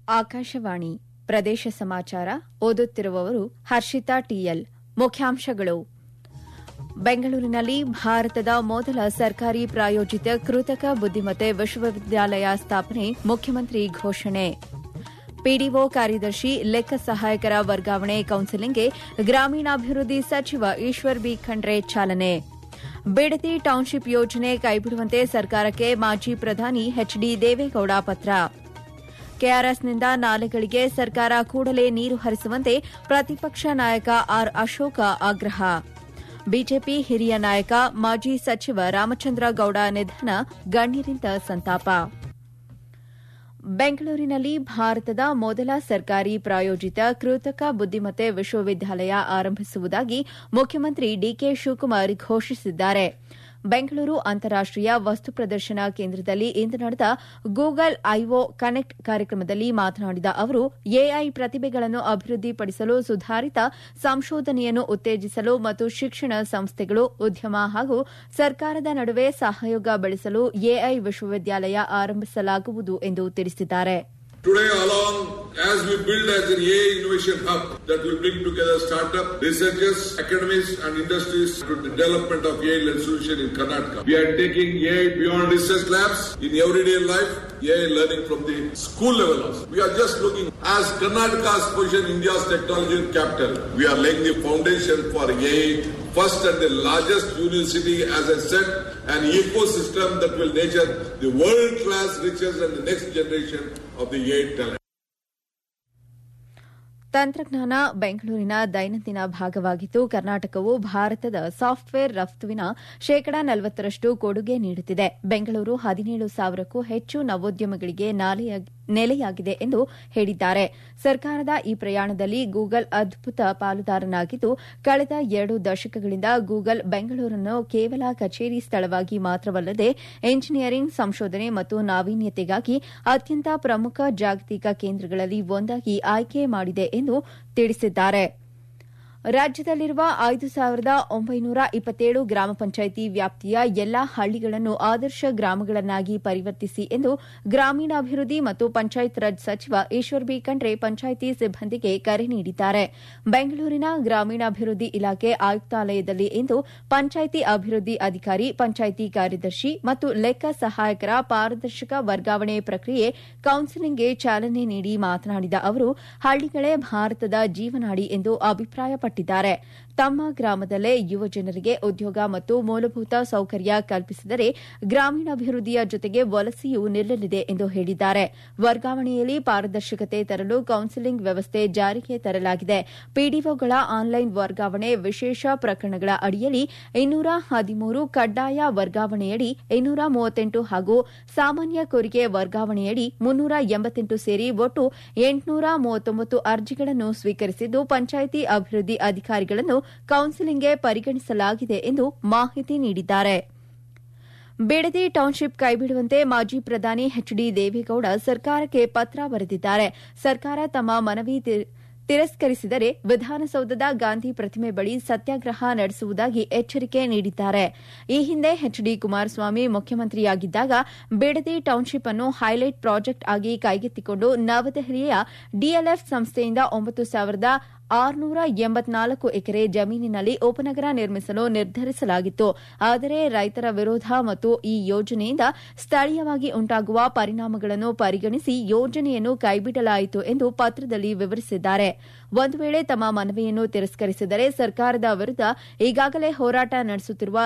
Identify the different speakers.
Speaker 1: ಆಕಾಶವಾಣಿ ಪ್ರದೇಶ ಸಮಾಚಾರ ಓದುತ್ತಿರುವವರು ಹರ್ಷಿತಾ ಟಿಎಲ್ ಮುಖ್ಯಾಂಶಗಳು ಬೆಂಗಳೂರಿನಲ್ಲಿ ಭಾರತದ ಮೊದಲ ಸರ್ಕಾರಿ ಪ್ರಾಯೋಜಿತ ಕೃತಕ ಬುದ್ದಿಮತ್ತೆ ವಿಶ್ವವಿದ್ಯಾಲಯ ಸ್ಥಾಪನೆ ಮುಖ್ಯಮಂತ್ರಿ ಘೋಷಣೆ ಪಿಡಿಒ ಕಾರ್ಯದರ್ಶಿ ಲೆಕ್ಕ ಸಹಾಯಕರ ವರ್ಗಾವಣೆ ಕೌನ್ಸಿಲಿಂಗ್ಗೆ ಗ್ರಾಮೀಣಾಭಿವೃದ್ಧಿ ಸಚಿವ ಈಶ್ವರ್ ಬಿ ಖಂಡ್ರೆ ಚಾಲನೆ ಬಿಡದಿ ಟೌನ್ಶಿಪ್ ಯೋಜನೆ ಕೈಬಿಡುವಂತೆ ಸರ್ಕಾರಕ್ಕೆ ಮಾಜಿ ಪ್ರಧಾನಿ ಎಚ್ಡಿ ದೇವೇಗೌಡ ಪತ್ರ ಕೆಆರ್ಎಸ್ನಿಂದ ನಾಲೆಗಳಿಗೆ ಸರ್ಕಾರ ಕೂಡಲೇ ನೀರು ಹರಿಸುವಂತೆ ಪ್ರತಿಪಕ್ಷ ನಾಯಕ ಆರ್ ಅಶೋಕ ಆಗ್ರಹ ಬಿಜೆಪಿ ಹಿರಿಯ ನಾಯಕ ಮಾಜಿ ಸಚಿವ ರಾಮಚಂದ್ರ ಗೌಡ ನಿಧನ ಗಣ್ಯರಿಂದ ಸಂತಾಪ ಬೆಂಗಳೂರಿನಲ್ಲಿ ಭಾರತದ ಮೊದಲ ಸರ್ಕಾರಿ ಪ್ರಾಯೋಜಿತ ಕೃತಕ ಬುದ್ದಿಮತ್ತೆ ವಿಶ್ವವಿದ್ಯಾಲಯ ಆರಂಭಿಸುವುದಾಗಿ ಮುಖ್ಯಮಂತ್ರಿ ಡಿಕೆ ಶಿವಕುಮಾರ್ ಘೋಷಿಸಿದ್ದಾರೆ ಬೆಂಗಳೂರು ಅಂತಾರಾಷ್ಟೀಯ ವಸ್ತು ಪ್ರದರ್ಶನ ಕೇಂದ್ರದಲ್ಲಿ ಇಂದು ನಡೆದ ಗೂಗಲ್ ಐಒ ಕನೆಕ್ಟ್ ಕಾರ್ಯಕ್ರಮದಲ್ಲಿ ಮಾತನಾಡಿದ ಅವರು ಎಐ ಪ್ರತಿಭೆಗಳನ್ನು ಅಭಿವೃದ್ಧಿಪಡಿಸಲು ಸುಧಾರಿತ ಸಂಶೋಧನೆಯನ್ನು ಉತ್ತೇಜಿಸಲು ಮತ್ತು ಶಿಕ್ಷಣ ಸಂಸ್ಥೆಗಳು ಉದ್ಯಮ ಹಾಗೂ ಸರ್ಕಾರದ ನಡುವೆ ಸಹಯೋಗ ಬೆಳೆಸಲು ಎಐ ವಿಶ್ವವಿದ್ಯಾಲಯ ಆರಂಭಿಸಲಾಗುವುದು ಎಂದು ತಿಳಿಸಿದ್ದಾರೆ
Speaker 2: Today along, as we build as an AI innovation hub that will bring together startup, researchers, academics and industries to the development of AI-led solution in Karnataka. We are taking AI beyond research labs in everyday life, AI learning from the school level also. We are just looking as Karnataka's position India's technology capital. We are laying the foundation for AI first and the largest university, as I said, an ecosystem that will nurture the world-class riches and the next generation of the AI talent.
Speaker 1: ತಂತ್ರಜ್ಞಾನ ಬೆಂಗಳೂರಿನ ದೈನಂದಿನ ಭಾಗವಾಗಿದ್ದು ಕರ್ನಾಟಕವು ಭಾರತದ software ರಫ್ತುವಿನ ಶೇಕಡಾ ನಲವತ್ತರಷ್ಟು ಕೊಡುಗೆ ನೀಡುತ್ತಿದೆ ಬೆಂಗಳೂರು ಹದಿನೇಳು ಸಾವಿರಕ್ಕೂ ಹೆಚ್ಚು ನವೋದ್ಯಮಗಳಿಗೆ ನೆಲೆಯಾಗಿದೆ ಎಂದು ಹೇಳಿದ್ದಾರೆ ಸರ್ಕಾರದ ಈ ಪ್ರಯಾಣದಲ್ಲಿ ಗೂಗಲ್ ಅದ್ಭುತ ಪಾಲುದಾರನಾಗಿದ್ದು ಕಳೆದ ಎರಡು ದಶಕಗಳಿಂದ ಗೂಗಲ್ ಬೆಂಗಳೂರನ್ನು ಕೇವಲ ಕಚೇರಿ ಸ್ಥಳವಾಗಿ ಮಾತ್ರವಲ್ಲದೆ ಎಂಜಿನಿಯರಿಂಗ್ ಸಂಶೋಧನೆ ಮತ್ತು ನಾವೀನ್ಯತೆಗಾಗಿ ಅತ್ಯಂತ ಪ್ರಮುಖ ಜಾಗತಿಕ ಕೇಂದ್ರಗಳಲ್ಲಿ ಒಂದಾಗಿ ಆಯ್ಕೆ ಮಾಡಿದೆ ಎಂದು ತಿಳಿಸಿದ್ದಾರೆ ರಾಜ್ಯದಲ್ಲಿರುವ ಐದು ಸಾವಿರದ ಒಂಬೈನೂರ ಇಪ್ಪತ್ತೇಳು ಗ್ರಾಮ ಪಂಚಾಯಿತಿ ವ್ಯಾಪ್ತಿಯ ಎಲ್ಲಾ ಹಳ್ಳಿಗಳನ್ನು ಆದರ್ಶ ಗ್ರಾಮಗಳನ್ನಾಗಿ ಪರಿವರ್ತಿಸಿ ಎಂದು ಗ್ರಾಮೀಣಾಭಿವೃದ್ಧಿ ಮತ್ತು ಪಂಚಾಯತ್ ರಾಜ್ ಸಚಿವ ಈಶ್ವರ್ ಬಿ ಖಂಡ್ರೆ ಪಂಚಾಯಿತಿ ಸಿಬ್ಬಂದಿಗೆ ಕರೆ ನೀಡಿದ್ದಾರೆ ಬೆಂಗಳೂರಿನ ಗ್ರಾಮೀಣಾಭಿವೃದ್ಧಿ ಇಲಾಖೆ ಆಯುಕ್ತಾಲಯದಲ್ಲಿ ಇಂದು ಪಂಚಾಯಿತಿ ಅಭಿವೃದ್ಧಿ ಅಧಿಕಾರಿ ಪಂಚಾಯಿತಿ ಕಾರ್ಯದರ್ಶಿ ಮತ್ತು ಲೆಕ್ಕ ಸಹಾಯಕರ ಪಾರದರ್ಶಕ ವರ್ಗಾವಣೆ ಪ್ರಕ್ರಿಯೆ ಕೌನ್ಸಿಲಿಂಗ್ಗೆ ಚಾಲನೆ ನೀಡಿ ಮಾತನಾಡಿದ ಅವರು ಹಳ್ಳಿಗಳೇ ಭಾರತದ ಜೀವನಾಡಿ ಎಂದು ಅಭಿಪ್ರಾಯಪಟ್ಟರು ತಮ್ಮ ಗ್ರಾಮದಲ್ಲೇ ಯುವ ಜನರಿಗೆ ಉದ್ಯೋಗ ಮತ್ತು ಮೂಲಭೂತ ಸೌಕರ್ಯ ಕಲ್ಪಿಸಿದರೆ ಗ್ರಾಮೀಣಾಭಿವೃದ್ಧಿಯ ಜೊತೆಗೆ ವಲಸೆಯೂ ನಿಲ್ಲಲಿದೆ ಎಂದು ಹೇಳಿದ್ದಾರೆ ವರ್ಗಾವಣೆಯಲ್ಲಿ ಪಾರದರ್ಶಕತೆ ತರಲು ಕೌನ್ಸಿಲಿಂಗ್ ವ್ಯವಸ್ಥೆ ಜಾರಿಗೆ ತರಲಾಗಿದೆ ಪಿಡಿಒಗಳ ಆನ್ಲೈನ್ ವರ್ಗಾವಣೆ ವಿಶೇಷ ಪ್ರಕರಣಗಳ ಅಡಿಯಲ್ಲಿ ಇನ್ನೂರ ಹದಿಮೂರು ಕಡ್ಡಾಯ ವರ್ಗಾವಣೆಯಡಿ ಇನ್ನೂರ ಮೂವತ್ತೆಂಟು ಹಾಗೂ ಸಾಮಾನ್ಯ ಕೋರಿಕೆ ವರ್ಗಾವಣೆಯಡಿ ಮುನ್ನೂರ ಎಂಬತ್ತೆಂಟು ಸೇರಿ ಒಟ್ಟು ಎಂಟುನೂರ ಮೂವತ್ತೊಂಬತ್ತು ಅರ್ಜಿಗಳನ್ನು ಸ್ವೀಕರಿಸಿದ್ದು ಪಂಚಾಯಿತಿ ಅಭಿವೃದ್ಧಿ ಅಧಿಕಾರಿಗಳನ್ನು ಕೌನ್ಸಿಲಿಂಗ್ಗೆ ಪರಿಗಣಿಸಲಾಗಿದೆ ಎಂದು ಮಾಹಿತಿ ನೀಡಿದ್ದಾರೆ ಬಿಡದಿ ಟೌನ್ಶಿಪ್ ಕೈಬಿಡುವಂತೆ ಮಾಜಿ ಪ್ರಧಾನಿ ಎಚ್ಡಿ ದೇವೇಗೌಡ ಸರ್ಕಾರಕ್ಕೆ ಪತ್ರ ಬರೆದಿದ್ದಾರೆ ಸರ್ಕಾರ ತಮ್ಮ ಮನವಿ ತಿರಸ್ಕರಿಸಿದರೆ ವಿಧಾನಸೌಧದ ಗಾಂಧಿ ಪ್ರತಿಮೆ ಬಳಿ ಸತ್ಯಾಗ್ರಹ ನಡೆಸುವುದಾಗಿ ಎಚ್ಚರಿಕೆ ನೀಡಿದ್ದಾರೆ ಈ ಹಿಂದೆ ಎಚ್ಡಿ ಕುಮಾರಸ್ವಾಮಿ ಮುಖ್ಯಮಂತ್ರಿಯಾಗಿದ್ದಾಗ ಬಿಡದಿ ಟೌನ್ಶಿಪ್ ಅನ್ನು ಹೈಲೈಟ್ ಪ್ರಾಜೆಕ್ಟ್ ಆಗಿ ಕೈಗೆತ್ತಿಕೊಂಡು ನವದೆಹಲಿಯ ಡಿಎಲ್ಎಫ್ ಸಂಸ್ಥೆಯಿಂದ ಒಂಬತ್ತು ಸಾವಿರದ ಆರುನೂರ ಎಂಬತ್ನಾಲ್ಕು ಎಕರೆ ಜಮೀನಿನಲ್ಲಿ ಉಪನಗರ ನಿರ್ಮಿಸಲು ನಿರ್ಧರಿಸಲಾಗಿತ್ತು ಆದರೆ ರೈತರ ವಿರೋಧ ಮತ್ತು ಈ ಯೋಜನೆಯಿಂದ ಸ್ಥಳೀಯವಾಗಿ ಉಂಟಾಗುವ ಪರಿಣಾಮಗಳನ್ನು ಪರಿಗಣಿಸಿ ಯೋಜನೆಯನ್ನು ಕೈಬಿಡಲಾಯಿತು ಎಂದು ಪತ್ರದಲ್ಲಿ ವಿವರಿಸಿದ್ದಾರೆ ಒಂದು ವೇಳೆ ತಮ್ಮ ಮನವಿಯನ್ನು ತಿರಸ್ಕರಿಸಿದರೆ ಸರ್ಕಾರದ ವಿರುದ್ದ ಈಗಾಗಲೇ ಹೋರಾಟ ನಡೆಸುತ್ತಿರುವ